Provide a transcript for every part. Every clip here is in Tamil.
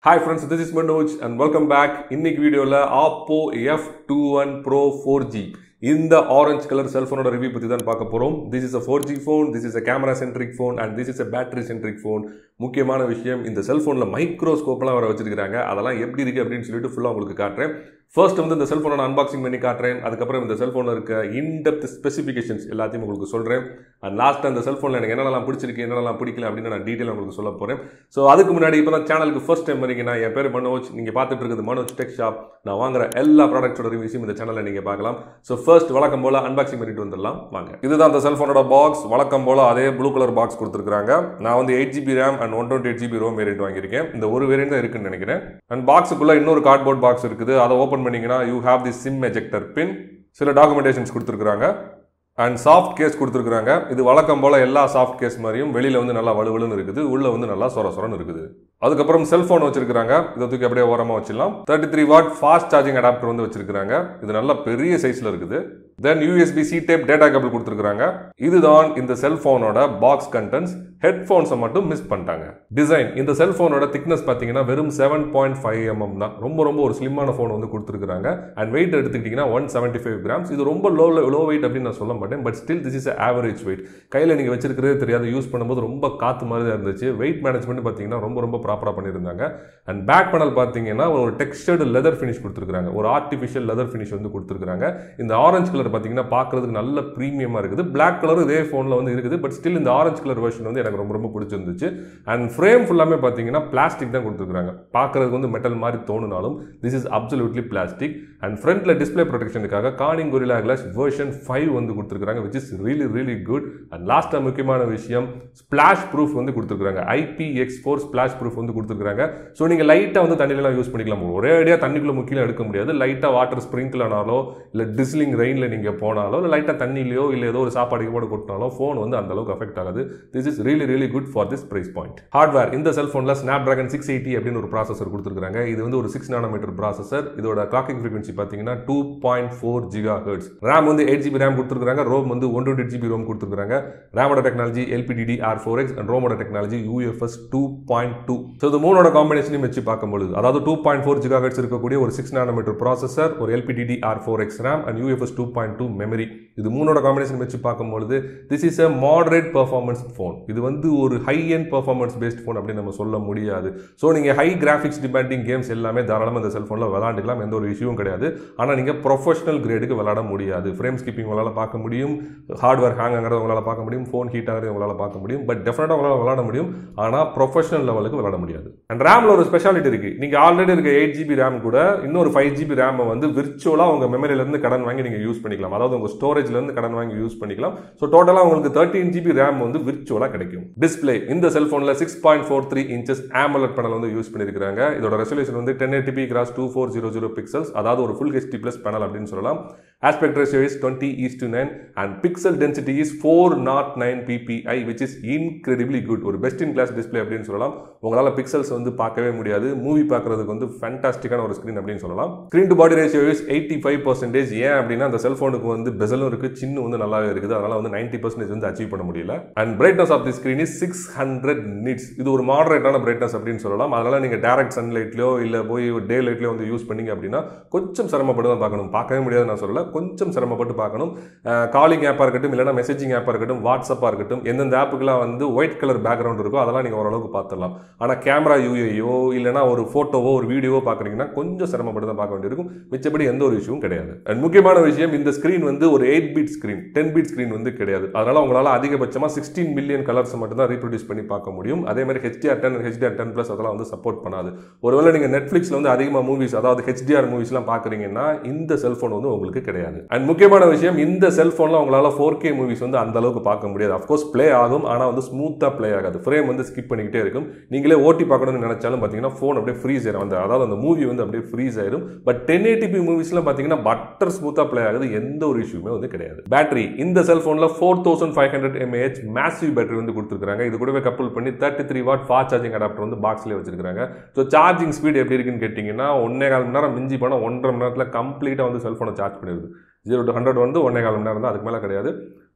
hi friends this is Manoj and welcome back இன்னைக்கு வீடியோவில் Oppo F two one pro four G இந்த ஆரஞ்சு கலர் செல்ஃபோனோட ரிவ்யூ பற்றி தான் பார்க்க போகிறோம் this is a four G phone this is a camera centric phone and this is a battery centric phone முக்கியமான விஷயம் இந்த செல்ஃபோனில் மைக்ரோஸ்கோப்லாம் வர வச்சிருக்காங்க அதெல்லாம் எப்படி இருக்குது அப்படின்னு சொல்லிட்டு ஃபுல்லாக உங்களுக்கு காட்டுறேன் ஃபர்ஸ்ட் வந்து இந்த செல்ஃபோனை அன்பாக்சிங் பண்ணி காட்டுறேன் அதுக்கப்புறம் இந்த செல்ஃபோனில் இருக்க இன்டெப்த் ஸ்பெசிஃபிகேஷன்ஸ் எல்லாத்தையும் உங்களுக்கு சொல்கிறேன் அண்ட் லாஸ்ட் அந்த செல்ஃபோனில் எனக்கு என்னென்னலாம் பிடிச்சிருக்கு என்னென்னலாம் பிடிக்கல அப்படின்னு நான் டீட்டெயில் உங்களுக்கு சொல்ல போகிறேன் ஸோ அதுக்கு முன்னாடி இப்போ தான் சேனலுக்கு ஃபர்ஸ்ட் டைம் வரீங்கன்னா என் பேர் மனோஜ் நீங்கள் பார்த்துட்டு இருக்குது மனோஜ் டெக் ஷாப் நான் வாங்குற எல்லா ப்ராடக்ட்ஸோட ரிவ்யூஸும் இந்த சேனலில் நீங்கள் பார்க்கலாம் ஸோ ஃபர்ஸ்ட் வழக்கம் போல் அன்பாக்சிங் பண்ணிட்டு வந்துடலாம் வாங்க இதுதான் அந்த செல்ஃபோனோட பாக்ஸ் வழக்கம் போல் அதே ப்ளூ கலர் பாக்ஸ் கொடுத்துருக்காங்க நான் வந்து eight GB RAM and one twenty eight GB ROM variant வாங்கியிருக்கேன் இந்த ஒரு வேரியன்ட் தான் இருக்குன்னு நினைக்கிறேன் அண்ட் பாக்ஸுக்குள்ளே இன்னொரு கார்ட்போர்ட் பாக்ஸ் இருக்குது அதை ஓப்பன் பண்ணிங்கன்னா you have the SIM ejector pin சில டாக்குமெண்டேஷன்ஸ் கொடுத்துருக்காங்க அண்ட் சாஃப்ட் கேஸ் கொடுத்துருக்காங்க இது வழக்கம் போல் எல்லா சாஃப்ட் கேஸ் மாதிரியும் வெளியில் வந்து நல்லா வலுவலுன்னு இருக்குது உள்ளே வந்து நல்லா சொர சொரன்னு இருக்குது அதுக்கப்புறம் செல்ஃபோன் வச்சிருக்காங்க இதை தூக்கி அப்படியே ஓரமாக வச்சிடலாம் thirty three watt fast charging adapter வந்து வச்சிருக்காங்க இது நல்ல பெரிய சைஸில் இருக்குது then USB C type data cable கொடுத்துருக்காங்க இதுதான் இந்த செல்ஃபோனோட பாக்ஸ் கண்டென்ட்ஸ் ஹெட்ஃபோன்ஸை மட்டும் மிஸ் பண்ணிட்டாங்க டிசைன் இந்த செல்ஃபோனோட திக்னஸ் பார்த்தீங்கன்னா வெறும் செவன் பாயிண்ட் ஃபைவ் எம்எம் தான் ரொம்ப ரொம்ப ஒரு ஸ்லிம்மான ஃபோன் வந்து கொடுத்துருக்காங்க அண்ட் வெயிட் எடுத்துக்கிட்டிங்கன்னா ஒன் செவன்ட்டி ஃபைவ் கிராம்ஸ் இது ரொம்ப லோ லோ வெயிட் அப்படின்னு நான் சொல்ல மாட்டேன் but still this is average weight கையில் நீங்கள் வச்சிருக்கிறதே தெரியாது யூஸ் பண்ணும்போது ரொம்ப காற்று மாதிரி தான் இருந்துச்சு வெயிட் மேனேஜ்மெண்ட் பார்த்தீங்கன்னா ரொம்ப ரொம்ப ப்ராப்பராக பண்ணியிருந்தாங்க அண்ட் பேக் பேனல் பார்த்தீங்கன்னா ஒரு டெக்ஸ்டர்டு லெதர் ஃபினிஷ் கொடுத்துருக்காங்க ஒரு ஆர்டிஃபிஷியல் லெதர் ஃபினிஷ் வந்து கொடுத்துருக்காங்க இந்த ஆரஞ்சு கலர் பார்த்தீங்கன்னா பார்க்கறதுக்கு நல்ல ப்ரீமியமாக இருக்குது பிளாக் கலர் இதே ஃபோனில் வந்து இருக்குது பட் ஸ்டில் இந்த ஆரஞ்சு கலர் வெர்ஷன் வந்து எனக்கு ரொம்ப ரொம்ப பிடிச்சிருந்துச்சு அண்ட் ஃப்ரேம் ஃபுல்லாமே பார்த்தீங்கன்னா பிளாஸ்டிக் தான் கொடுத்துருக்காங்க பார்க்கறதுக்கு வந்து மெட்டல் மாதிரி தோணுனாலும் this is absolutely plastic and ஃப்ரண்ட்ல டிஸ்பிளே ப்ரொடெக்ஷனுக்காக Corning Gorilla glass version five வந்து கொடுத்துருக்காங்க which is really really good and லாஸ்ட்டாக முக்கியமான விஷயம் ஸ்பிளாஷ் ப்ரூஃப் வந்து கொடுத்துருக்காங்க ஐபிஎக்ஸ் ஃபோர் ஸ்பிளாஷ் ப்ரூஃப் வந்து கொடுத்துருக்காங்க ஸோ நீங்கள் லைட்டாக வந்து தண்ணியிலாம் யூஸ் பண்ணிக்கலாம் ஒரே அடியாக தண்ணிக்குள்ளே முக்கியம் எடுக்க முடியாது லைட்டாக வாட்டர் ஸ்ப்ரிங்கிள் ஆனாலோ இல்லை டிஸ்லிங் ரெயினில் நீங்கள் போனாலோ இல்லை லைட்டாக தண்ணியிலையோ இல்லை ஏதோ ஒரு சாப்பாடு போட கொட்டினாலோ ஃபோன் வந்து அந்த அளவுக்கு அஃபெக்ட் ஆகாது this is really really good for this price point hardware இந்த செல்ஃபோனில் ஸ்னாப் ட்ராகன் சிக்ஸ் எயிட்டி அப்படின்னு ஒரு ப்ராசஸர் கொடுத்துருக்காங்க இது வந்து ஒரு சிக்ஸ் நானோமீட்டர் ப்ராசஸர் இதோட கிளாக்கிங் ஃப்ரீக்வன்சி பார்த்தீங்கன்னா two point four gigahertz RAM வந்து எயிட் ஜிபி ரேம் கொடுத்துருக்காங்க ரோம் வந்து ஒன் டுவெண்ட்டி ஜிபி ரோம் கொடுத்துருக்காங்க ரேமோட technology LPDD R four X and ரோமோட technology UFS two point two so இது மூணோட காம்பினேஷனையும் வச்சு பார்க்கும்போது அதாவது two point four gigahertz இருக்கக்கூடிய ஒரு சிக்ஸ் நானோமீட்டர் ப்ராசஸர் ஒரு LPDD R four X RAM and UFS two point two memory இது மூணோட காம்பினேஷன் வச்சு பார்க்கும்பொழுது this is a moderate performance phone இது வந்து ஒரு high end performance based phone அப்படின்னு நம்ம சொல்ல முடியாது ஸோ நீங்கள் ஹை கிராஃபிக்ஸ் டிபெண்டிங் கேம்ஸ் எல்லாமே தாராளமாக இந்த செல்ஃபோனில் விளாண்டுக்கலாம் எந்த ஒரு இஷ்யூவும் கிடையாது ஆனால் நீங்கள் ப்ரொஃபஷனல் கிரேடுக்கு விளாட முடியாது ஃப்ரேம் ஸ்கிப்பிங் உங்களால் பார்க்க முடியும் ஹார்ட்வேர் ஹேங் ஆகிறத உங்களால் பார்க்க முடியும் ஃபோன் ஹீட் ஆகிறது உங்களால் பார்க்க முடியும் பட் டெஃபினட்டாக உங்களால் விளாட முடியும் ஆனால் ப்ரொஃபஷனல் லெவலுக்கு விளாட முடியாது அண்ட் ரேமில் ஒரு ஸ்பெஷாலிட்டி இருக்குது நீங்கள் ஆல்ரெடி இருக்க எயிட் ஜிபி ரேம் கூட இன்னொரு ஃபைவ் ஜிபி ரேமை வந்து விர்ச்சுவலாக உங்கள் மெமரியிலேருந்து கடன் வாங்கி நீங்கள் யூஸ் பண்ணிக்கலாம் அதாவது உங்கள் ஸ்டோரேஜ்லேருந்து கடன் வாங்கி யூஸ் பண்ணிக்கலாம் ஸோ டோட்டலாக உங்களுக்கு தேர்ட்டின் ஜிபி ரேம் வந்து விர்ச்சுவலாக கிடைக்கும் டிஸ்பிளே இந்த செல்ஃபோனில் six point four three inches AMOLED panel வந்து யூஸ் பண்ணியிருக்காங்க இதோட ரெசல்யூஷன் வந்து ten eighty cross two four zero zero pixels அதாவது ஒரு ஃபுல் ஹெச்டி பிளஸ் பேனல் அப்படின்னு சொல்லலாம் aspect ratio is twenty is to nine and pixel density is four naught nine PPI which is incredibly good ஒரு பெஸ்ட் இன் கிளாஸ் டிஸ்பிளே அப்படின்னு சொல்லலாம் உங்களால் பிக்சல்ஸ் வந்து பார்க்கவே முடியாது மூவி பார்க்கறதுக்கு வந்து ஃபேண்டாஸ்டிக்கான ஒரு ஸ்க்ரீன் அப்படின்னு சொல்லலாம் screen to body ratio is eighty five percentage ஏன் அப்படின்னா அந்த செல்ஃபோனுக்கு வந்து பெசலும் இருக்குது சின்ன வந்து நல்லாவே இருக்குது அதனால் வந்து நைன்ட்டி பர்சன்டேஜ் வந்து அச்சீவ் பண்ண முடியல and brightness of the screen is six hundred nits இது ஒரு மாடரேட்டான பிரைட்னஸ் அப்படின்னு சொல்லலாம் அதனால் நீங்கள் டேரக்ட் சன்லைட்லையோ இல்லை போய் டே லைட்லையோ வந்து யூஸ் பண்ணீங்க அப்படின்னா கொஞ்சம் சிரமப்பட்டு தான் பார்க்கணும் பார்க்கவே முடியாது நான் சொல்லல கொஞ்சம் சிரமப்பட்டு பார்க்கணும் காலிங் ஆப்பாக இருக்கட்டும் இல்லைனா மெசேஜிங் ஆப்பாக இருக்கட்டும் வாட்ஸ்அப்பாக இருக்கட்டும் எந்தெந்த ஆப்புக்கெல்லாம் வந்து ஒயிட் கலர் பேக்ரவுண்ட் இருக்கோ அதெல்லாம் நீங்கள் ஓரளவுக்கு பார்த்துடலாம் ஆனால் கேமரா யூஏயோ இல்லைனா ஒரு ஃபோட்டோவோ ஒரு வீடியோவோ பார்க்குறீங்கன்னா கொஞ்சம் சிரமப்பட்டு தான் பார்க்க வேண்டியிருக்கும் மிச்சப்படி எந்த ஒரு இஷ்யூவும் கிடையாது அண்ட் முக்கியமான விஷயம் இந்த ஸ்க்ரீன் வந்து ஒரு eight bit screen ten bit screen வந்து கிடையாது அதனால் உங்களால் அதிகபட்சமாக சிக்ஸ்டீன் மில்லியன் கலர்ஸ் மட்டும் தான் ரீப்ரொடியூஸ் பண்ணி பார்க்க முடியும் அதே மாதிரி HDR ten HDR ten plus அதெல்லாம் வந்து சப்போர்ட் பண்ணாது ஒருவேளை நீங்கள் நெட்ஃப்ளிக்ஸில் வந்து அதிகமாக மூவிஸ் அதாவது ஹெச்டிஆர் மூவிஸ்லாம் பார்க்குறீங்கன்னா இந்த செல்ஃபோன் வந்து உங்களுக்கு கிடையாது அண்ட் முக்கியமான விஷயம் இந்த செல்ஃபோனில் உங்களால் ஃபோர் கே மூவிஸ் வந்து அந்த அளவுக்கு பார்க்க முடியாது அஃப்கோர்ஸ் ப்ளே ஆகும் ஆனால் வந்து ஸ்மூத்தாக ப்ளே ஆகாது ஃப்ரேம் வந்து ஸ்கிப் பண்ணிக்கிட்டே இருக்கும் நீங்களே ஓட்டி பார்க்கணும்னு நினைச்சாலும் பார்த்தீங்கன்னா ஃபோன் அப்படியே ஃப்ரீஸ் ஆயிரும் அந்த அதாவது அந்த மூவி வந்து அப்படியே ஃப்ரீஸ் ஆயிரும் பட் டென் ஏடிபி மூவிஸ்லாம் பார்த்தீங்கன்னா பட்டர் ஸ்மூத்தாக ப்ளே ஆகுது எந்த ஒரு இஷ்யூமே வந்து கிடையாது பேட்டரி இந்த செல்ஃபோனில் four thousand five hundred mAh massive battery வந்து கொடுத்துருக்காங்க இது கூடவே கப்பல் பண்ணி thirty three watt fast charging adapter வந்து பாக்ஸ்லேயே வச்சிருக்காங்க ஸோ சார்ஜிங் ஸ்பீட் எப்படி இருக்குன்னு கேட்டிங்கன்னா ஒன்னே கால் மணி நேரம் மிஞ்சி போனால் ஒன்றரை மணி நேரத்தில் கம்ப்ளீட்டாக வந்து செல்ஃபோனை சார்ஜ் பண்ணிடுது ஜீரோ டு ஹண்ட்ரட் வந்து ஒன்றே கால் மணி நேரம் தான் அதுக்கு மேலே கிடையாது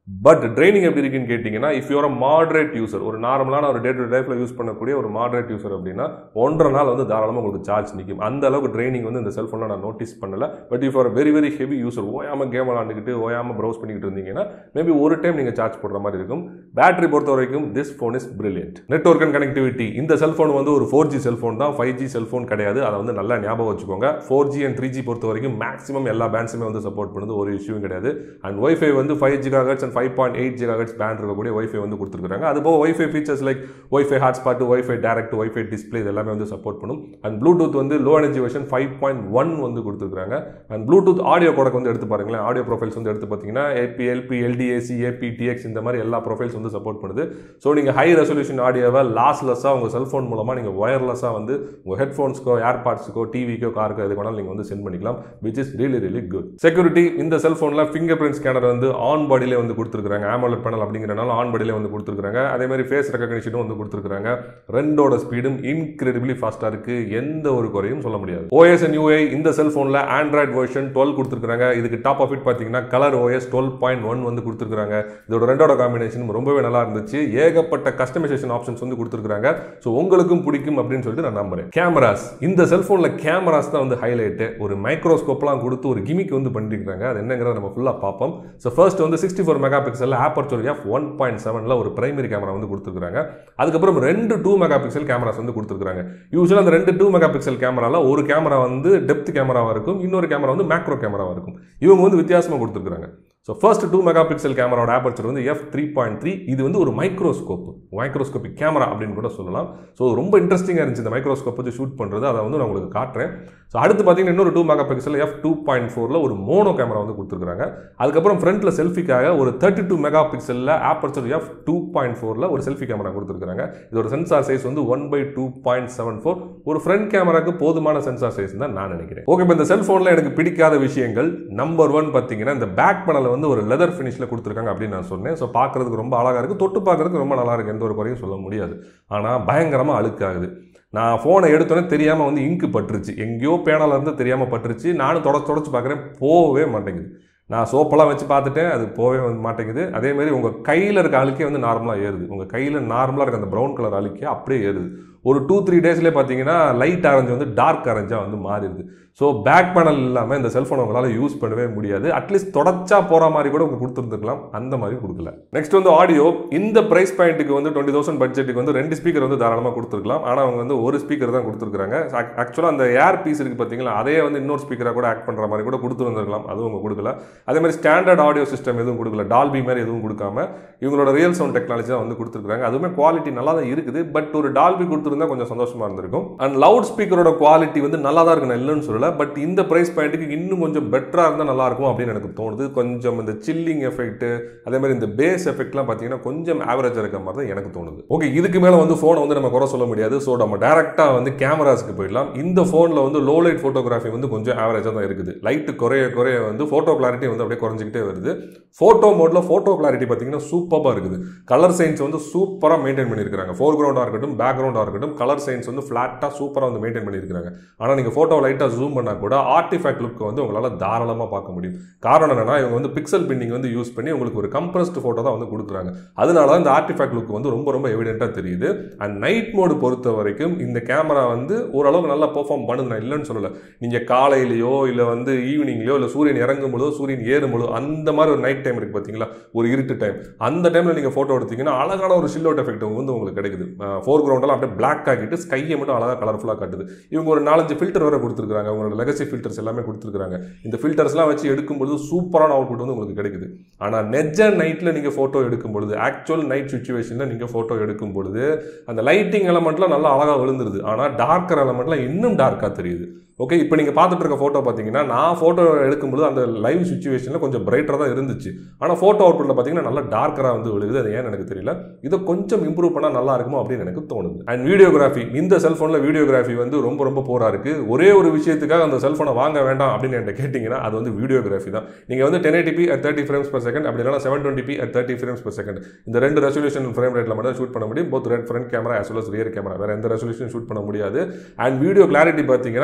பட் ட்ரைனிங் எப்படி இருக்குன்னு கேட்டிங்கன்னா if your a moderate user ஒரு நார்மலான ஒரு டே டு லைஃப்பில் யூஸ் பண்ணக்கூடிய ஒரு மாடரேட் யூசர் அப்படின்னா ஒன்றரை நாள் வந்து தாராளமாக உங்களுக்கு சார்ஜ் நிற்கும் அந்த அளவுக்கு ட்ரைனிங் வந்து இந்த செல்ஃபோனில் நான் நோட்டீஸ் பண்ணல but if are very very heavy user ஓயாமல் கேம் விளாண்டுக்கிட்டு ஓயாமல் ப்ரௌஸ் பண்ணிக்கிட்டு இருந்தீங்கன்னா மேபி ஒரு டைம் நீங்கள் சார்ஜ் போடுற மாதிரி இருக்கும் பேட்டரி பொறுத்த வரைக்கும் this phone is brilliant network and connectivity இந்த செல்ஃபோன் வந்து ஒரு ஃபோர் ஜி செல்ஃபோன் தான் ஃபைவ் ஜி செல்ஃபோன் கிடையாது அதை வந்து நல்லா ஞாபகம் வச்சுக்கோங்க four G and three G பொறுத்த வரைக்கும் மேக்ஸிமம் எல்லா பேண்ட்ஸுமே வந்து சப்போர்ட் பண்ணுது ஒரு இஷ்யூவும் கிடையாது அண்ட் ஒய்ஃபை வந்து five gigahertz and five point eight gigahertz band இருக்கக்கூடிய ஒய்ஃபை வந்து கொடுத்துருக்காங்க அது போக wifi features like wifi hotspot wifi direct wifi display இது எல்லாமே வந்து சப்போர்ட் பண்ணும் அண்ட் ப்ளூடூத் வந்து low energy version five point one வந்து கொடுத்துருக்காங்க அண்ட் ப்ளூடூத் ஆடியோ கோடக் வந்து எடுத்து பாருங்களேன் ஆடியோ ப்ரொஃபைல்ஸ் வந்து எடுத்து பார்த்தீங்கன்னா AP LP LDAC aptX இந்த மாதிரி எல்லா ப்ரொஃபைல்ஸ் வந்து சப்போர்ட் பண்ணுது ஸோ நீங்கள் ஹை ரெசல்யூஷன் ஆடியோவை லாஸ்லெஸ்ஸாக உங்கள் செல்ஃபோன் மூலமாக நீங்கள் ஒயர்லெஸ்ஸாக வந்து உங்கள் ஹெட்ஃபோன்ஸ்க்கோ ஏர்பாட்ஸுக்கோ டிவிக்கோ காருக்கோ எது வேணாலும் நீங்கள் வந்து சென்ட் பண்ணிக்கலாம் which is really really good security இந்த செல்ஃபோனில் ஃபிங்கர் பிரிண்ட் ஸ்கேனர் வந்து ஆன் பாடியிலே வந்து கொடுத்துருக்காங்க ஆமோலட் பேனல் அப்படிங்கிறனால ஆன் பாடியிலே வந்து கொடுத்துருக்காங்க அதே மாதிரி ஃபேஸ் ரெக்கக்னிஷனும் வந்து கொடுத்துருக்காங்க ரெண்டோட ஸ்பீடும் இன்கிரெடிபிளி ஃபாஸ்ட்டாக இருக்குது எந்த ஒரு குறையும் சொல்ல முடியாது ஓஎஸ் அண்ட் யூஐ இந்த செல்ஃபோனில் ஆண்ட்ராய்ட் வெர்ஷன் டுவெல் கொடுத்துருக்காங்க இதுக்கு டாப் ஆஃப் இட் பார்த்தீங்கன்னா ColorOS twelve point one வந்து கொடுத்துருக்காங்க இதோட ரெண்டோட காம்பினேஷன் ரொம்பவே நல்லா இருந்துச்சு ஏகப்பட்ட கஸ்டமைசேஷன் ஆப்ஷன்ஸ் வந்து கொடுத்துருக்காங்க ஸோ உங்களுக்கும் பிடிக்கும் அப்படின்னு சொல்லிட்டு நான் நம்புறேன் கேமராஸ் இந்த செல்ஃபோனில் கேமராஸ் தான் வந்து ஹைலைட்டு ஒரு மைக்ரோஸ்கோப்லாம் கொடுத்து ஒரு கிமிக் வந்து பண்ணிருக்காங்க அது என்னங்கிறத நம்ம ஃபுல்லாக பார்ப்போம் ஸோ ஃபர்ஸ்ட் வந்து sixty four megapixel aperture F one point செவனில் ஒரு பிரைமரி கேமரா வந்து கொடுத்துருக்காங்க அதுக்கப்புறம் ரெண்டு டூ மெகா பிக்சல் கேமராஸ் வந்து கொடுத்துருக்காங்க யூஸ்வலாக அந்த ரெண்டு டூ மெகா பிக்சல் கேமராவில் ஒரு கேமரா வந்து டெப்த் கேமராவாக இருக்கும் இன்னொரு கேமரா வந்து மேக்ரோ கேமராவாக இருக்கும் இவங்க வந்து வித்தியாசமாக கொடுத்துருக்காங்க so first two megapixel கேமராவோட ஆப்பர்ச்சர் வந்து எஃப் த்ரீ பாயிண்ட் த்ரீ இது வந்து ஒரு மைக்ரோஸ்கோப் மைக்ரோஸ்கோபிக் கேமரா அப்படின்னு கூட சொல்லலாம் ஸோ ரொம்ப இன்ட்ரெஸ்டிங்காக இருந்துச்சு இந்த மைக்ரோஸ்கோப் வச்சு ஷூட் பண்ணுறது அதை வந்து நான் உங்களுக்கு காட்டுறேன் ஸோ அடுத்து பார்த்தீங்கன்னா இன்னொரு two megapixel F two point ஃபோரில் ஒரு மோனோ கேமரா வந்து கொடுத்துருக்காங்க அதுக்கப்புறம் ஃப்ரண்ட்டில் செல்ஃபிக்காக ஒரு தேர்ட்டி டூ மெகா பிக்சலில் ஆப்பர்ச்சர் எஃப் டூ பாயிண்ட் ஃபோரில் ஒரு செல்ஃபி கேமரா கொடுத்துருக்காங்க இதோட சென்சார் சைஸ் வந்து one by two point seven four ஒரு ஃப்ரண்ட் கேமராக்கு போதுமான சென்சார் சைஸ் தான் நான் நினைக்கிறேன் ஓகே இப்போ இந்த செல்ஃபோனில் எனக்கு பிடிக்காத விஷயங்கள் நம்பர் ஒன் பார்த்தீங்கன்னா இந்த பேக் பேனல் வந்து ஒரு லெதர் ஃபினிஷில் கொடுத்துருக்காங்க அப்படின்னு நான் சொன்னேன் ஸோ பார்க்குறதுக்கு ரொம்ப அழகாக இருக்குது தொட்டு பார்க்குறதுக்கு ரொம்ப நல்லா இருக்குது எந்த ஒரு குறையும் சொல்ல முடியாது ஆனால் பயங்கரமாக அழுக்காகுது நான் ஃபோனை எடுத்தோன்னே தெரியாமல் வந்து இங்கு பட்டுருச்சு எங்கேயோ பேனலில் இருந்து தெரியாமல் பட்டுருச்சு நானும் தொடச்சு தொடச்சு பார்க்குறேன் போகவே மாட்டேங்குது நான் சோப்பெல்லாம் வச்சு பார்த்துட்டேன் அது போகவே வந்து மாட்டேங்குது அதே மாதிரி உங்கள் கையில் இருக்க அழுக்கே வந்து நார்மலாக ஏறுது உங்கள் கையில் நார்மலாக இருக்க அந்த ப்ரௌன் கலர் அழுக்கே அப்படியே ஏறுது ஒரு டூ த்ரீ டேஸ்லேயே பார்த்தீங்கன்னா லைட் ஆரஞ்சு வந்து டார்க் ஆரஞ்சாக வந்து மாறிடுது ஸோ பேக் பேனல் இல்லாமல் இந்த செல்ஃபோன் உங்களால் யூஸ் பண்ணவே முடியாது அட்லீஸ்ட் தொடச்சா போகிற மாதிரி கூட உங்களுக்கு கொடுத்துருந்துருக்கலாம் அந்த மாதிரி கொடுக்கல நெக்ஸ்ட் வந்து ஆடியோ இந்த ப்ரைஸ் பாயிண்ட்டுக்கு வந்து டுவெண்ட்டி தௌசண்ட் பட்ஜெட்டுக்கு வந்து ரெண்டு ஸ்பீக்கர் வந்து தாராளமாக கொடுத்துருக்கலாம் ஆனால் அவங்க வந்து ஒரு ஸ்பீக்கர் தான் கொடுத்துருக்காங்க ஆக்சுவலாக அந்த ஏர் பீஸ் இருக்குது பார்த்தீங்களா அதே வந்து இன்னொரு ஸ்பீக்கராக கூட ஆக்ட் பண்ணுற மாதிரி கூட கொடுத்துருந்துருக்கலாம் அதுவும் அவங்க கொடுக்கல அதே மாதிரி ஸ்டாண்டர்ட் ஆடியோ சிஸ்டம் எதுவும் கொடுக்கல டால்பி மாதிரி எதுவும் கொடுக்காம இவங்களோட ரியல் சவுண்ட் டெக்னாலஜி தான் வந்து கொடுத்துருக்காங்க அதுவுமே குவாலிட்டி நல்லா தான் இருக்குது பட் ஒரு டால்பி கொடுத்துருந்தா கொஞ்சம் சந்தோஷமா இருந்திருக்கும் அண்ட் லவுட் ஸ்பீக்கரோட குவாலிட்டி வந்து நல்லா தான் இருக்கு நான் இல்லைன்னு சொல்லல பட் இந்த பிரைஸ் பாயிண்ட்டுக்கு இன்னும் கொஞ்சம் பெட்டராக இருந்தால் நல்லா இருக்கும் அப்படின்னு எனக்கு தோணுது கொஞ்சம் இந்த சில்லிங் எஃபெக்ட் அதே மாதிரி இந்த பேஸ் எஃபெக்ட்லாம் பார்த்தீங்கன்னா கொஞ்சம் ஆவரேஜாக இருக்க மாதிரி தான் எனக்கு தோணுது ஓகே இதுக்கு மேலே வந்து ஃபோனை வந்து நம்ம குறை சொல்ல முடியாது ஸோ நம்ம டேரெக்டாக வந்து கேமராஸ்க்கு போயிடலாம் இந்த ஃபோனில் வந்து லோ லைட் ஃபோட்டோகிராஃபி வந்து கொஞ்சம் ஆவரேஜாக தான் இருக்குது லைட்டு குறைய குறைய வந்து ஃபோட்டோ கிளாரிட்டி வந்து அப்படியே குறைஞ்சிக்கிட்டே வருது ஃபோட்டோ மோடில் ஃபோட்டோ கிளாரிட்டி பார்த்தீங்கன்னா சூப்பராக இருக்குது கலர் சயின்ஸ் வந்து சூப்பராக மெயின்டைன் பண்ணியிருக்காங்க ஃபோர் கிரவுண்டாக இருக்கட்டும் பேக்ரவுண்டாக இருக்கட்டும் கலர் சயின்ஸ் வந்து ஃப்ளாட்டாக சூப்பராக வந்து மெயின்டைன் பண்ணியிருக்காங்க ஆனால் நீங்கள் ஃபோட்டோ லைட்டாக ஜூம் பண்ணால் கூட ஆர்டிஃபேக்ட் லுக் வந்து உங்களால் தாராளமாக பார்க்க முடியும் காரணம் என்னன்னா இவங்க வந்து பிக்சல் பின்னிங் வந்து யூஸ் பண்ணி உங்களுக்கு ஒரு கம்ப்ரஸ்ட் ஃபோட்டோ தான் வந்து கொடுக்குறாங்க அதனால தான் இந்த ஆர்டிஃபேக்ட் லுக் வந்து ரொம்ப ரொம்ப எவிடென்ட்டாக தெரியுது அண்ட் நைட் மோடு பொறுத்த வரைக்கும் இந்த கேமரா வந்து ஓரளவுக்கு நல்லா பெர்ஃபார்ம் பண்ணுது நான் இல்லைன்னு சொல்லலை நீங்கள் காலையிலையோ இல்லை வந்து ஈவினிங்லையோ இல்லை சூரியன் இறங்கும் பொழுதோ சூரியன் ஏறும் பொழுதோ அந்த மாதிரி ஒரு நைட் டைம் இருக்குது பார்த்தீங்களா ஒரு இருட்டு டைம் அந்த டைமில் நீங்கள் ஃபோட்டோ எடுத்தீங்கன்னா அழகான ஒரு ஷில்லோட் எஃபெக்ட் வந்து உங்களுக்கு கிடைக்குது ஃபோர் கிரவுண்டெல்லாம் அப்படியே பிளாக் ஆகிட்டு ஸ்கையை மட்டும் அழகாக கலர்ஃபுல்லாக காட்டுது இவங்க ஒரு நாலஞ்சு ஃபில்டர் வேறு கொடுத்துருக்காங்க உங்களோட லெகசி ஃபில்டர்ஸ் எல்லாமே கொடுத்துருக்காங்க இந்த ஃபில்டர்ஸ்லாம் வச்சு எடுக்கும்பொழுது சூப்பரான அவுட்புட் வந்து உங்களுக்கு கிடைக்குது ஆனால் நெஜ நைட்டில் நீங்கள் ஃபோட்டோ எடுக்கும் பொழுது ஆக்சுவல் நைட் சுச்சுவேஷனில் நீங்கள் ஃபோட்டோ எடுக்கும் பொழுது அந்த லைட்டிங் எலமெண்ட்லாம் நல்லா அழகாக விழுந்துருது ஆனால் டார்க்கர் எலமெண்ட்லாம் இன்னும் டார்க்காக தெரியுது ஓகே இப்போ நீங்கள் பார்த்துட்டு இருக்க ஃபோட்டோ பார்த்தீங்கன்னா நான் ஃபோட்டோ எடுக்கும்போது அந்த லைவ் சுச்சுவேஷனில் கொஞ்சம் பிரைட்டராக தான் இருந்துச்சு ஆனால் ஃபோட்டோ அவுட்புட்டில் பார்த்தீங்கன்னா நல்லா டார்க்கராக வந்து விழுகுது அது ஏன்னு எனக்கு தெரியல இதை கொஞ்சம் இம்ப்ரூவ் பண்ணால் நல்லா இருக்குமோ அப்படின்னு எனக்கு தோணுது அண்ட் வீடியோகிராஃபி இந்த செல்ஃபோனில் வீடியோகிராஃபி வந்து ரொம்ப ரொம்ப போராக இருக்குது ஒரே ஒரு விஷயத்துக்காக அந்த செல்ஃபோனை வாங்க வேண்டாம் அப்படின்னு என்கிட்ட கேட்டிங்கன்னா அது வந்து வீடியோகிராஃபி தான் நீங்கள் வந்து ten eighty at thirty frames per second அப்படி இல்லைனா seven twenty at thirty frames per second இந்த ரெண்டு ரெசல்யூஷன் ஃப்ரேம் ரேட்டில் மட்டும் ஷூட் பண்ண முடியும் both red front camera as well as rear camera வேறு எந்த ரெசல்யூஷன் ஷூட் பண்ண முடியாது அண்ட் வீடியோ கிளாரிட்டி பார்த்தீங்கன்னா கலர்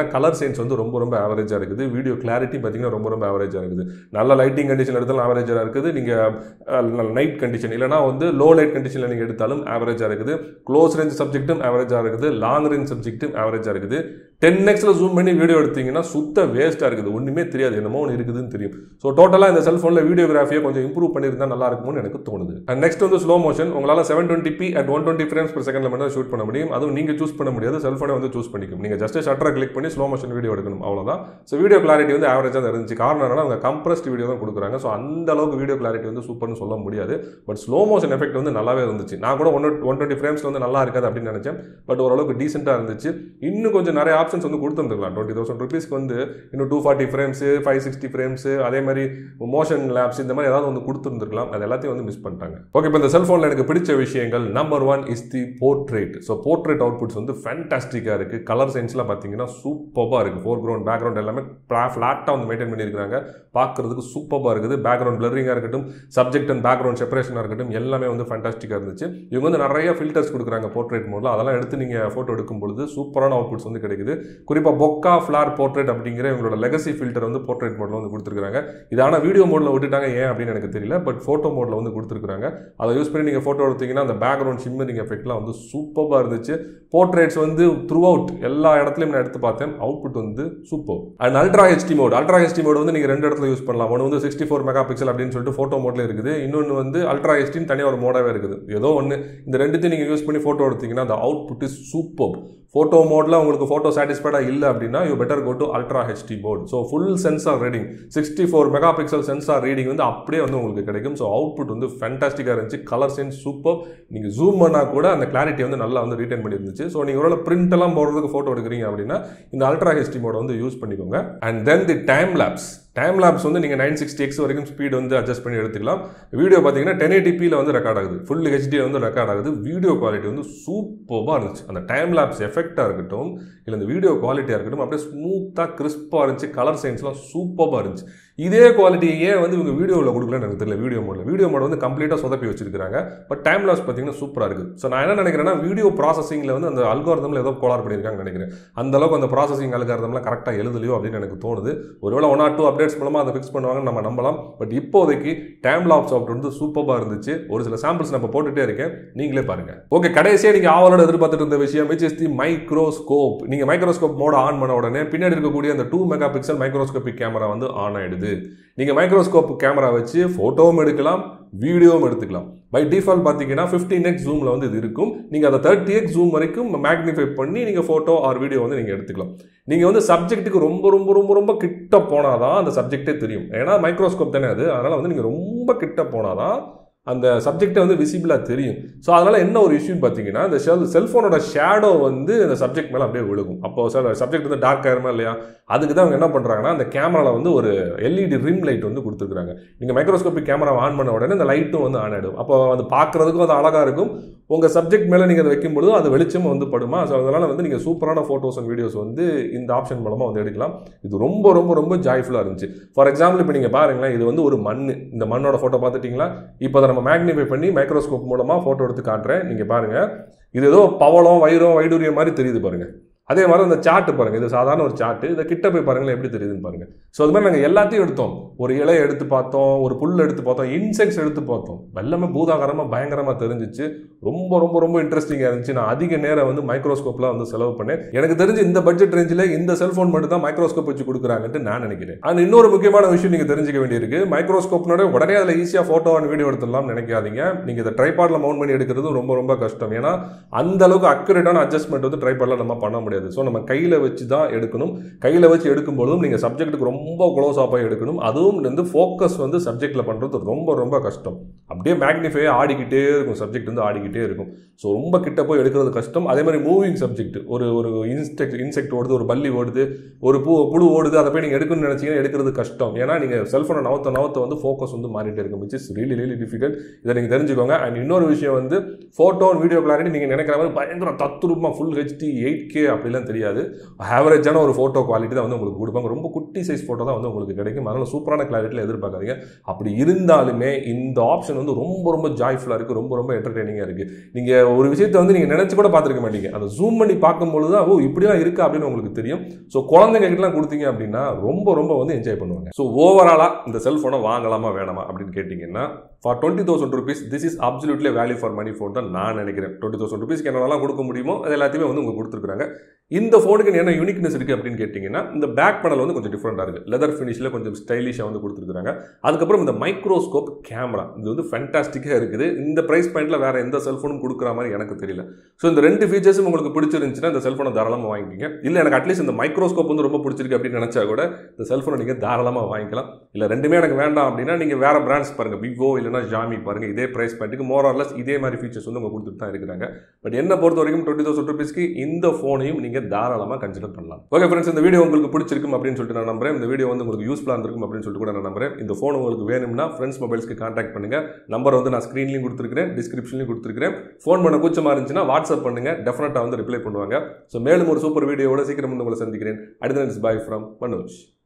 சயின்ஸ் வந்து ரொம்ப ரொம்ப ஆவரேஜாக இருக்குது வீடியோ கிளாரிட்டி பார்த்தீங்கன்னா ரொம்ப ரொம்ப ஆவரேஜாக இருக்குது நல்ல லைட்டிங் கண்டிஷன் எடுத்தாலும் ஆவரேஜாக இருக்குது நீங்கள் நைட் கண்டிஷன் இல்லைனா வந்து லோ லைட் கண்டிஷனில் நீங்கள் எடுத்தாலும் ஆவரேஜாக இருக்குது க்ளோஸ் ரேஞ்ச் சப்ஜெக்ட்டும் ஆவரேஜாக இருக்குது லாங் ரேஞ்ச் சப்ஜெக்ட்டும் ஆவரேஜாக இருக்குது டென் எக்ஸில் ஜூம் பண்ணி வீடியோ எடுத்தீங்கன்னா சுத்த வேஸ்ட்டாக இருக்குது ஒன்றுமே தெரியாது என்னமோ ஒன்று இருக்குதுன்னு தெரியும் ஸோ டோட்டலாக இந்த செல்ஃபோனில் வீடியோகிராஃபியை கொஞ்சம் இம்ப்ரூவ் பண்ணியிருந்தா நல்லா இருக்கும்னு எனக்கு தோணுது அண்ட் நெக்ஸ்ட் வந்து ஸ்லோ மோஷன் உங்களால் seven twenty P at one twenty frames per செகண்டில் மட்டும் ஷூட் பண்ண முடியும் அதுவும் நீங்கள் சூஸ் பண்ண முடியாது செல்ஃபோனை வந்து சூஸ் பண்ணிக்கும் நீங்கள் ஜஸ்ட் ஷட்டரை கிளிக் பண்ணி ஸ்லோ மோஷன் வீடியோ எடுக்கணும் அவ்வளோதான் ஸோ வீடியோ கிளாரிட்டி வந்து ஆவரேஜாக தான் இருந்துச்சு காரணம் என்னன்னா அவங்க கம்ப்ரஸ்ட் வீடியோ தான் கொடுக்குறாங்க ஸோ அந்த அளவுக்கு வீடியோ கிளாரிட்டி வந்து சூப்பர்னு சொல்ல முடியாது பட் ஸ்லோ மோஷன் எஃபெக்ட் வந்து நல்லாவே இருந்துச்சு நான் கூட ஒன் ஒன் டுவெண்ட்டி ஃப்ரேம்ஸ் வந்து நல்லா இருக்காது அப்படின்னு நினச்சேன் பட் ஓரளவுக்கு டீசெண்டாக இருந்துச்சு இன்னும் கொஞ்சம் நிறைய ஆப்ஷன்ஸ் வந்து கொடுத்துருந்துருக்கலாம் டுவெண்ட்டி தௌசண்ட் ருபீஸ்க்கு வந்து இன்னும் two forty frames five sixty frames அதே மாதிரி மோஷன் லேப்ஸ் இந்த மாதிரி ஏதாவது வந்து கொடுத்துருந்துருக்கலாம் அது எல்லாத்தையும் வந்து மிஸ் பண்ணிட்டாங்க ஓகே இப்போ இந்த செல்ஃபோனில் எனக்கு பிடிச்ச விஷயங்கள் number one is the portrait so portrait outputs வந்து ஃபேண்டாஸ்டிக்காக இருக்குது கலர் சயின்ஸ்லாம் பார்த்தீங்கன்னா சூப்பராக இருக்குது ஃபோர் கிரவுண்ட் பேக்ரவுண்ட் எல்லாமே ஃப்ளாட்டாக வந்து மெயின்டைன் பண்ணியிருக்காங்க பார்க்குறதுக்கு சூப்பராக இருக்குது பேக்ரவுண்ட் பிளரிங்காக இருக்கட்டும் சப்ஜெக்ட் அண்ட் பேக்ரவுண்ட் செப்பரேஷனாக இருக்கட்டும் எல்லாமே வந்து ஃபேண்டாஸ்டிக்காக இருந்துச்சு இவங்க வந்து நிறைய ஃபில்டர்ஸ் கொடுக்குறாங்க போர்ட்ரேட் மோடில் அதெல்லாம் எடுத்து நீங்கள் ஃபோட்டோ எடுக்கும் பொழுது சூப்பரான அவுட்புட்ஸ் வந்து கிடைக்குது குறிப்பாக பொக்கா ஃப்ளார் போர்ட்ரேட் அப்படிங்கிற இவங்களோட லெகசி ஃபில்டர் வந்து போர்ட்ரேட் மோடில் வந்து கொடுத்துருக்காங்க இது ஆனால் வீடியோ மோடில் விட்டுட்டாங்க ஏன் அப்படின்னு எனக்கு தெரியல பட் ஃபோட்டோ மோடில் வந்து கொடுத்துருக்காங்க அதை யூஸ் பண்ணி நீங்கள் ஃபோட்டோ எடுத்தீங்கன்னா அந்த பேக்ரவுண்ட் ஷிம்மரிங் எஃபெக்ட்லாம் வந்து சூப்பராக இருந்துச்சு போர்ட்ரேட்ஸ் வந்து த்ரூ அவுட் எல்லா இடத்துலையும் நான் எடுத்து பார்த்தேன் அவுட்புட் வந்து super and ultra HD mode ultra HD mode வந்து நீங்கள் ரெண்டு இடத்துல யூஸ் பண்ணலாம் ஒன்று வந்து சிக்ஸ்டி ஃபோர் மெகா பிக்சல் அப்படின்னு சொல்லிட்டு ஃபோட்டோ மோட்ல இருக்குது இன்னொன்று வந்து அல்ட்ரா ஹெச்டின்னு தனியாக ஒரு மோடாகவே இருக்குது ஏதோ ஒன்று இந்த ரெண்டுத்தையும் நீங்கள் யூஸ் பண்ணி ஃபோட்டோ எடுத்தீங்கன்னா அந்த அவுட்புட் இஸ் சூப்பர் ஃபோட்டோ மோடில் உங்களுக்கு ஃபோட்டோ சாட்டிஸ்ஃபைடாக இல்லை அப்படின்னா you better go to ultra HD mode so full sensor reading sixty four megapixel sensor reading வந்து அப்படியே வந்து உங்களுக்கு கிடைக்கும் ஸோ அவுட்புட் வந்து ஃபேண்டாஸ்டிக்காக இருந்துச்சு கலர் சென்ஸ் சூப்பர் நீங்கள் ஜூம் பண்ணால் கூட அந்த கிளாரிட்டி வந்து நல்லா வந்து ரீட்டைன் பண்ணியிருந்துச்சு ஸோ நீங்கள் ஒரு பிரிண்ட் எல்லாம் போடுறதுக்கு ஃபோட்டோ எடுக்கிறீங்க அப்படின்னா இந்த அல்ட்ரா ஹெச்டி மோட வந்து யூஸ் பண்ணிக்கோங்க and then the time lapse time lapse வந்து நீங்கள் நைன் சிக்ஸ்டி எக்ஸ் வரைக்கும் ஸ்பீட் வந்து அட்ஜஸ்ட் பண்ணி எடுத்துக்கலாம் வீடியோ பார்த்தீங்கன்னா டென் எயிட்டிபியில் வந்து ரெக்கார்ட் ஆகுது ஃபுல் ஹெச்டி வந்து ரெக்கார்ட் ஆகுது வீடியோ குவாலிட்டி வந்து சூப்பராக இருந்துச்சு அந்த டைம் லேப்ஸ் எஃபெக்டாக இருக்கட்டும் இல்லை இந்த வீடியோ குவாலிட்டியாக இருக்கட்டும் அப்படியே ஸ்மூத்தாக கிறிஸ்பாக இருந்துச்சு கலர் சயின்ஸ்லாம் சூப்பராக இருந்துச்சு இதே குவாலிட்டி ஏன் வந்து இவங்க வீடியோவில் கொடுக்கலன்னு எனக்கு தெரியல வீடியோ மோடில் வீடியோ மோட் வந்து கம்ப்ளீட்டாக சொதப்பி வச்சிருக்காங்க பட் டைம் லாஸ் பார்த்தீங்கன்னா சூப்பராக இருக்குது ஸோ நான் என்ன நினைக்கிறேன்னா வீடியோ ப்ராசஸிங்கில் வந்து அந்த அல்காரதமில் ஏதோ கோளாறு பண்ணியிருக்காங்கன்னு நினைக்கிறேன் அந்த அளவுக்கு அந்த ப்ராசஸிங் அல்காரதம்லாம் கரெக்டாக எழுதலையோ அப்படின்னு எனக்கு தோணுது ஒருவேளை ஒன் ஆர் டூ அப்டேட்ஸ் மூலமாக அதை ஃபிக்ஸ் பண்ணுவாங்கன்னு நம்ம நம்பலாம் பட் இப்போதைக்கு டைம் லாப் சாஃப்ட் வந்து சூப்பராக இருந்துச்சு ஒரு சில சாம்பிள்ஸ் நம்ம போட்டுட்டே இருக்கேன் நீங்களே பாருங்க ஓகே கடைசியாக நீங்கள் ஆவலோட எதிர்பார்த்துட்டு இருந்த விஷயம் விச் இஸ் தி மைக்ரோஸ்கோப் நீங்கள் மைக்ரோஸ்கோப் மோட ஆன் பண்ண உடனே பின்னாடி இருக்கக்கூடிய அந்த two megapixel microscopic camera வந்து ஆன் ஆயிடுது நீங்கள் மைக்ரோஸ்கோப் கேமரா வச்சு ஃபோட்டோவும் எடுக்கலாம் வீடியோவும் எடுத்துக்கலாம் பை டிஃபால்ட் பார்த்தீங்கன்னா ஃபிஃப்டீன் எக்ஸ் ஜூமில் வந்து இது இருக்கும் நீங்கள் அதை தேர்ட்டி எக்ஸ் ஜூம் வரைக்கும் மேக்னிஃபை பண்ணி நீங்கள் ஃபோட்டோ ஆர் வீடியோ வந்து நீங்கள் எடுத்துக்கலாம் நீங்கள் வந்து சப்ஜெக்ட்டுக்கு ரொம்ப ரொம்ப ரொம்ப ரொம்ப கிட்ட போனால் தான் அந்த சப்ஜெக்டே தெரியும் ஏன்னா மைக்ரோஸ்கோப் தானே அது அதனால் வந்து நீங்கள் ரொம்ப கிட்ட போனால் தான் அந்த சப்ஜெக்டை வந்து விசிபிளாக தெரியும் ஸோ அதனால் என்ன ஒரு இஷ்யூ பார்த்தீங்கன்னா இந்த செல் செல்ஃபோனோட ஷேடோ வந்து இந்த சப்ஜெக்ட் மேலே அப்படியே விழுகும் அப்போ சில சப்ஜெக்ட் வந்து டார்க் ஆயிருமா இல்லையா அதுக்கு தான் அவங்க என்ன பண்ணுறாங்கன்னா அந்த கேமராவில் வந்து ஒரு எல்இடி ரிம் லைட் வந்து கொடுத்துருக்காங்க நீங்கள் மைக்ரோஸ்கோபிக் கேமரா ஆன் பண்ண உடனே இந்த லைட்டும் வந்து ஆன் ஆகிடும் அப்போ அது பார்க்குறதுக்கும் அது அழகாக இருக்கும் உங்கள் சப்ஜெக்ட் மேலே நீங்கள் அதை வைக்கும்போது அது வெளிச்சம் வந்து படுமா ஸோ அதனால் வந்து நீங்கள் சூப்பரான ஃபோட்டோஸ் அண்ட் வீடியோஸ் வந்து இந்த ஆப்ஷன் மூலமாக வந்து எடுக்கலாம் இது ரொம்ப ரொம்ப ரொம்ப ஜாய்ஃபுல்லாக இருந்துச்சு ஃபார் எக்ஸாம்பிள் இப்போ நீங்கள் பாருங்களேன் இது வந்து ஒரு மண் இந்த மண்ணோட ஃபோட்டோ பார்த்துட்டிங்களா இப்போ அதை நம்ம மேக்னிஃபை பண்ணி மைக்ரோஸ்கோப் மூலமாக ஃபோட்டோ எடுத்து காட்டுறேன் நீங்கள் பாருங்கள் இது ஏதோ பவளம் வைரம் வைடூரியம் மாதிரி தெரியுது பாருங்கள் அதே மாதிரி அந்த சார்ட் பாருங்கள் இது சாதாரண ஒரு சார்ட்டு இதை கிட்ட போய் பாருங்களேன் எப்படி தெரியுதுன்னு பாருங்கள் ஸோ அது மாதிரி நாங்கள் எல்லாத்தையும் எடுத்தோம் ஒரு இலையை எடுத்து பார்த்தோம் ஒரு புல் எடுத்து பார்த்தோம் இன்செக்ட்ஸ் எடுத்து பார்த்தோம் எல்லாமே பூதாகரமாக பயங்கரமாக தெரிஞ்சிச்சு ரொம்ப ரொம்ப ரொம்ப இன்ட்ரெஸ்டிங்காக இருந்துச்சு நான் அதிக நேரம் வந்து மைக்ரோஸ்கோப்லாம் வந்து செலவு பண்ணேன் எனக்கு தெரிஞ்சு இந்த பட்ஜெட் ரேஞ்சில் இந்த செல்ஃபோன் மட்டும் தான் மைக்ரோஸ்கோப் வச்சு கொடுக்குறாங்கன்ட்டு நான் நினைக்கிறேன் அண்ட் இன்னொரு முக்கியமான விஷயம் நீங்கள் தெரிஞ்சுக்க வேண்டியிருக்கு மைக்ரோஸ்கோப்னோட உடனே அதில் ஈஸியாக ஃபோட்டோ அண்ட் வீடியோ எடுத்துடலாம் நினைக்காதீங்க நீங்கள் இதை ட்ரைபாடில் மவுண்ட் பண்ணி எடுக்கிறது ரொம்ப ரொம்ப கஷ்டம் ஏன்னா அந்த அளவுக்கு அக்யூரேட்டான அட்ஜஸ்ட்மெண்ட் வந்து ட்ரைபாடில் நம்ம பண்ண முடியாது ஸோ நம்ம கையில் வச்சு தான் எடுக்கணும் கையில் வச்சு எடுக்கும்போதும் நீங்கள் சப்ஜெக்ட்டுக்கு ரொம்ப க்ளோஸ் ஆஃபாக எடுக்கணும் அதுவும் வந்து ஃபோக்கஸ் வந்து சப்ஜெக்டில் பண்ணுறது ரொம்ப ரொம்ப கஷ்டம் அப்படியே மேக்னிஃபை ஆடிக்கிட்டே இருக்கும் சப்ஜெக்ட் வந்து ஆடிக்கிட்டே இருக்கும் ஸோ ரொம்ப கிட்ட போய் எடுக்கிறது கஷ்டம் அதே மாதிரி மூவிங் சப்ஜெக்ட் ஒரு ஒரு இன்செக்ட் இன்செக்ட் ஓடுது ஒரு பல்லி ஓடுது ஒரு பூ புழு ஓடுது அதை போய் நீங்கள் எடுக்கணும்னு நினச்சிங்கன்னா எடுக்கிறது கஷ்டம் ஏன்னா நீங்கள் செல்ஃபோனை நவத்த நவத்த வந்து ஃபோக்கஸ் வந்து மாறிட்டே இருக்கும் which is really really difficult இதை நீங்கள் தெரிஞ்சுக்கோங்க அண்ட் இன்னொரு விஷயம் வந்து ஃபோட்டோ வீடியோ கிளாரிட்டி நீங்கள் நினைக்கிற மாதிரி பயங்கர தத்துரூபமாக ஃபுல் ஹெச்டி எயிட் கே அப்படி அப்படிலாம் தெரியாது ஆவரேஜான ஒரு ஃபோட்டோ குவாலிட்டி தான் வந்து உங்களுக்கு கொடுப்பாங்க ரொம்ப குட்டி சைஸ் ஃபோட்டோ தான் வந்து உங்களுக்கு கிடைக்கும் அதனால் சூப்பரான கிளாரிட்டியில் எதிர்பார்க்காதீங்க அப்படி இருந்தாலுமே இந்த ஆப்ஷன் வந்து ரொம்ப ரொம்ப ஜாய்ஃபுல்லாக இருக்குது ரொம்ப ரொம்ப என்டர்டெய்னிங்காக இருக்குது நீங்கள் ஒரு விஷயத்தை வந்து நீங்கள் நினச்சி கூட பார்த்துருக்க மாட்டீங்க அதை ஜூம் பண்ணி பார்க்கும்பொழுது தான் ஓ இப்படிலாம் இருக்கா அப்படின்னு உங்களுக்கு தெரியும் ஸோ குழந்தைங்க கிட்டலாம் கொடுத்தீங்க அப்படின்னா ரொம்ப ரொம்ப வந்து என்ஜாய் பண்ணுவாங்க ஸோ ஓவராலாக இந்த செல்ஃபோனை வாங்கலாமா வேணாமா அப்படின்னு கேட்டிங்கன்னா for twenty thousand rupees this is absolutely value for money phone தான் நான் நினைக்கிறேன் டுவெண்ட்டி தௌசண்ட் ருபீஸ்க்கு என்னெல்லாம் கொடுக்க முடியுமோ அது எல்லாத்தையுமே வந்து உங்களுக்கு கொடுத்துருக்காங்க இந்த ஃபோனுக்கு என்ன யூனிக்னஸ் இருக்குது அப்படின்னு கேட்டிங்கன்னா இந்த பேக் பேனல் வந்து கொஞ்சம் டிஃப்ரெண்ட்டாக இருக்குது லெதர் ஃபினிஷில் கொஞ்சம் ஸ்டைலிஷாக வந்து கொடுத்துருக்காங்க அதுக்கப்புறம் இந்த மைக்ரோஸ்கோப் கேமரா இது வந்து ஃபேண்டாஸ்டிக்காக இருக்குது இந்த ப்ரைஸ் பாயிண்ட்டில் வேறு எந்த செல்ஃபோனும் கொடுக்குற மாதிரி எனக்கு தெரியல ஸோ இந்த ரெண்டு ஃபீச்சர்ஸும் உங்களுக்கு பிடிச்சிருந்துச்சுன்னா இந்த செல்ஃபோனை தாராளமாக வாங்கிக்கிங்க இல்லை எனக்கு அட்லீஸ்ட் இந்த மைக்ரோஸ்கோப் வந்து ரொம்ப பிடிச்சிருக்கு அப்படின்னு நினச்சா கூட இந்த செல்ஃபோனை நீங்கள் தாராளமாக வாங்கிக்கலாம் இல்லை ரெண்டுமே எனக்கு வேண்டாம் அப்படின்னா நீங்கள் வேறு பிராண்ட்ஸ் பாருங்கள் விவோ இல்லைனா ஜாமி பாருங்கள் இதே ப்ரைஸ் பாயிண்ட்டுக்கு மோர் ஆர்லெஸ் இதே மாதிரி ஃபீச்சர்ஸ் வந்து உங்க கொடுத்துட்டு தான் இருக்கிறாங்க பட் என்ன பொறுத்த வரைக்கும் டுவெண்ட்டி தௌசண்ட் ருபீஸ்க்கு இந்த ஃபோனையும் நீங்கள் தாராளமாக கன்சிடர் பண்ணலாம் ஓகே ஃப்ரெண்ட்ஸ் இந்த வீடியோ உங்களுக்கு பிடிச்சிருக்கும் அப்படின்னு சொல்லிட்டு நான் நம்புறேன் இந்த வீடியோ வந்து உங்களுக்கு யூஸ்ஃபுல்லாக இருந்திருக்கும் அப்படின்னு சொல்லிட்டு கூட நான் நம்புறேன் இந்த ஃபோன் உங்களுக்கு வேணும்னா ஃப்ரெண்ட்ஸ் மொபைல்ஸ்க்கு கான்டாக்ட் பண்ணுங்க நம்பர் வந்து நான் ஸ்க்ரீன்லையும் கொடுத்துருக்கிறேன் டிஸ்கிரிப்ஷன்லையும் கொடுத்துருக்கிறேன் ஃபோன் பண்ண கூச்சமாக இருந்துச்சுன்னா வாட்ஸ்அப் பண்ணுங்க டெஃபினட்டாக வந்து ரிப்ளை பண்ணுவாங்க ஸோ மேலும் ஒரு சூப்பர் வீடியோவோட சீக்கிரம் வந்து உங்களை சந்திக்கிறேன் அடுத்த பாய் ஃப்ரம் மனோஜ்